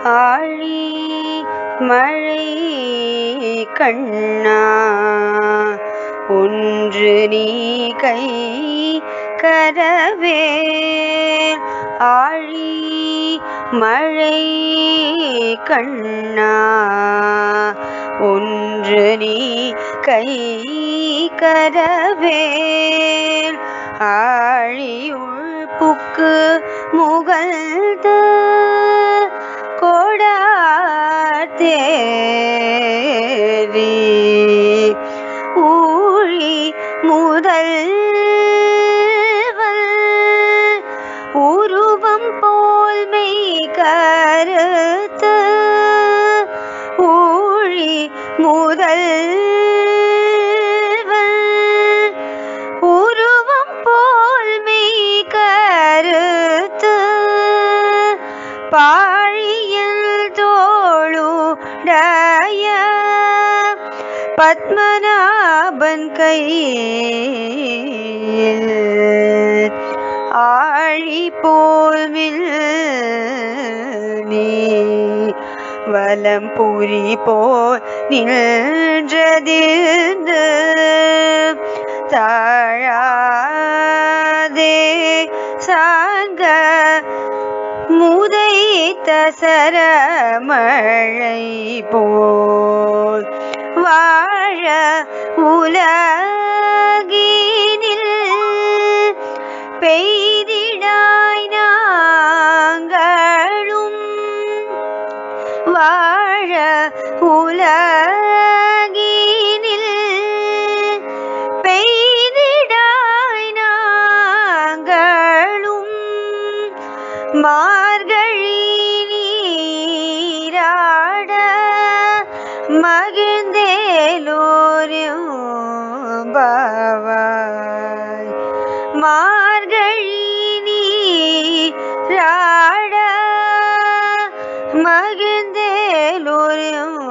ஆழி மழை கண்ணா ஒன்று நீ கை கரவேல் ஆழி மழை கண்ணா ஒன்று நீ கை கரவேல் ஆழியுள் புக்கு முகழ்ந்த கோடாத்தேரி ஊழி முதல்வன் உருவம் போல் மெய் கருத்து ஊழி முதல்வன் உருவம் போல் மெய் கருத்து பாழியல் தோளுடைய பத்மநாபன் கையில் ஆழி போல்வில் நீ வலம் புரி போல் நின்றதிருந்து தாழாதே சாங்க முதைத்த சரமழை போல் வாழ உலகினில் பெய்திடாய் நாங்களும் வாழ உலகினில் பெய்திடாய் நாங்களும் மார்கழி நீராட மகிழ்ந்தேலோரும் பாவாய் மார்கழி நீராட மகிழ்ந்தேலோரும்